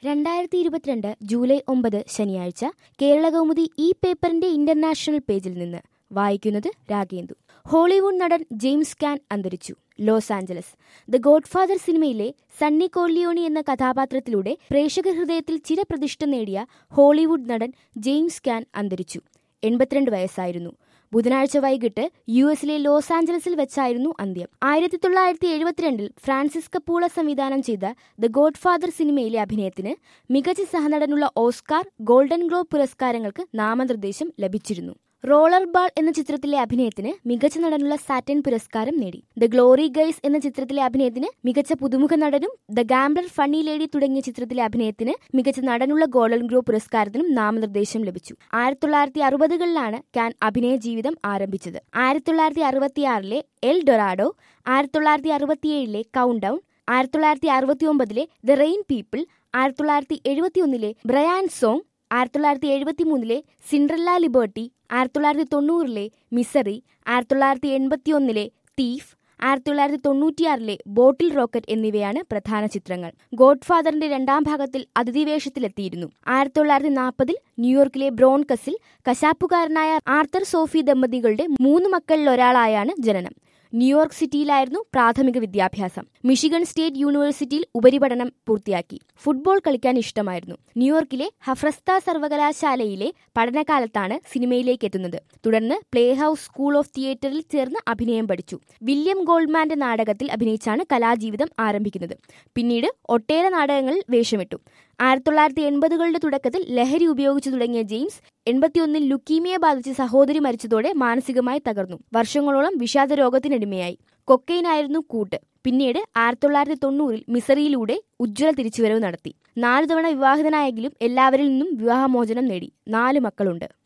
രണ്ടായിരത്തി ഇരുപത്തിരണ്ട് ജൂലൈ ഒമ്പത് ശനിയാഴ്ച കേരളകൗമുദി ഈ പേപ്പറിന്റെ ഇന്റർനാഷണൽ പേജിൽ നിന്ന് വായിക്കുന്നത് രാഗേന്ദു ഹോളിവുഡ് നടൻ ജെയിംസ് കാൻ അന്തരിച്ചു ലോസ് ആഞ്ചലസ് ദ ഗോഡ്ഫാദർ സിനിമയിലെ സണ്ണി കോർലിയോണി എന്ന കഥാപാത്രത്തിലൂടെ പ്രേക്ഷക ഹൃദയത്തിൽ ചിരപ്രതിഷ്ഠ നേടിയ ഹോളിവുഡ് നടൻ ജെയിംസ് കാൻ അന്തരിച്ചു എൺപത്തിരണ്ട് വയസ്സായിരുന്നു ബുധനാഴ്ച വൈകിട്ട് യു എസിലെ ലോസ് ആഞ്ചലസിൽ വെച്ചായിരുന്നു അന്ത്യം ആയിരത്തി തൊള്ളായിരത്തി എഴുപത്തിരണ്ടിൽ ഫ്രാൻസിസ് കപ്പൂള സംവിധാനം ചെയ്ത ദ ഗോഡ് ഫാദർ സിനിമയിലെ അഭിനയത്തിന് മികച്ച സഹനടനുള്ള ഓസ്കാർ ഗോൾഡൻ ഗ്ലോബ് പുരസ്കാരങ്ങൾക്ക് നാമനിർദ്ദേശം ലഭിച്ചിരുന്നു റോളർ ബാൾ എന്ന ചിത്രത്തിലെ അഭിനയത്തിന് മികച്ച നടനുള്ള സാറ്റൻ പുരസ്കാരം നേടി ദ ഗ്ലോറി ഗൈസ് എന്ന ചിത്രത്തിലെ അഭിനയത്തിന് മികച്ച പുതുമുഖ നടനും ദ ഗാംബ്ലർ ഫണ്ണി ലേഡി തുടങ്ങിയ ചിത്രത്തിലെ അഭിനയത്തിന് മികച്ച നടനുള്ള ഗോൾഡൻ ഗ്ലോബ് പുരസ്കാരത്തിനും നാമനിർദ്ദേശം ലഭിച്ചു ആയിരത്തി തൊള്ളായിരത്തി അറുപതുകളിലാണ് കാൻ അഭിനയ ജീവിതം ആരംഭിച്ചത് ആയിരത്തി തൊള്ളായിരത്തി അറുപത്തിയാറിലെ എൽ ഡൊറാഡോ ആയിരത്തി തൊള്ളായിരത്തി അറുപത്തിയേഴിലെ കൗണ്ട് ഡൗൺ ആയിരത്തി തൊള്ളായിരത്തി അറുപത്തി ഒമ്പതിലെ ദ റെയിൻ പീപ്പിൾ ആയിരത്തി തൊള്ളായിരത്തി എഴുപത്തി ഒന്നിലെ ബ്രയാൻ സോങ് ആയിരത്തി തൊള്ളായിരത്തി എഴുപത്തി മൂന്നിലെ സിൻഡ്രല്ല ലിബർട്ടി ആയിരത്തി തൊള്ളായിരത്തി തൊണ്ണൂറിലെ മിസറി ആയിരത്തി തൊള്ളായിരത്തി എൺപത്തി ഒന്നിലെ തീഫ് ആയിരത്തി തൊള്ളായിരത്തി തൊണ്ണൂറ്റിയാറിലെ ബോട്ടിൽ റോക്കറ്റ് എന്നിവയാണ് പ്രധാന ചിത്രങ്ങൾ ഗോഡ് ഫാദറിന്റെ രണ്ടാം ഭാഗത്തിൽ അതിഥി വേഷത്തിലെത്തിയിരുന്നു ആയിരത്തി തൊള്ളായിരത്തി നാൽപ്പതിൽ ന്യൂയോർക്കിലെ ബ്രോൺകസിൽ കശാപ്പുകാരനായ ആർത്തർ സോഫി ദമ്പതികളുടെ മൂന്ന് മക്കളിൽ ഒരാളായാണ് ജനനം ന്യൂയോർക്ക് സിറ്റിയിലായിരുന്നു പ്രാഥമിക വിദ്യാഭ്യാസം മിഷിഗൺ സ്റ്റേറ്റ് യൂണിവേഴ്സിറ്റിയിൽ ഉപരിപഠനം പൂർത്തിയാക്കി ഫുട്ബോൾ കളിക്കാൻ ഇഷ്ടമായിരുന്നു ന്യൂയോർക്കിലെ ഹഫ്രസ്ത സർവകലാശാലയിലെ പഠനകാലത്താണ് സിനിമയിലേക്ക് എത്തുന്നത് തുടർന്ന് പ്ലേ ഹൌസ് സ്കൂൾ ഓഫ് തിയേറ്ററിൽ ചേർന്ന് അഭിനയം പഠിച്ചു വില്യം ഗോൾഡ്മാന്റെ നാടകത്തിൽ അഭിനയിച്ചാണ് കലാജീവിതം ആരംഭിക്കുന്നത് പിന്നീട് ഒട്ടേറെ നാടകങ്ങളിൽ വേഷമിട്ടു ആയിരത്തി തൊള്ളായിരത്തി എൺപതുകളുടെ തുടക്കത്തിൽ ലഹരി ഉപയോഗിച്ചു തുടങ്ങിയ ജെയിംസ് എൺപത്തിയൊന്നിൽ ലുക്കീമിയ ബാധിച്ച് സഹോദരി മരിച്ചതോടെ മാനസികമായി തകർന്നു വർഷങ്ങളോളം വിഷാദ രോഗത്തിനടിമയായി കൊക്കൈനായിരുന്നു കൂട്ട് പിന്നീട് ആയിരത്തി തൊള്ളായിരത്തി തൊണ്ണൂറിൽ മിസറിയിലൂടെ ഉജ്ജ്വല തിരിച്ചുവരവ് നടത്തി നാലു തവണ വിവാഹിതനായെങ്കിലും എല്ലാവരിൽ നിന്നും വിവാഹമോചനം നേടി നാല് മക്കളുണ്ട്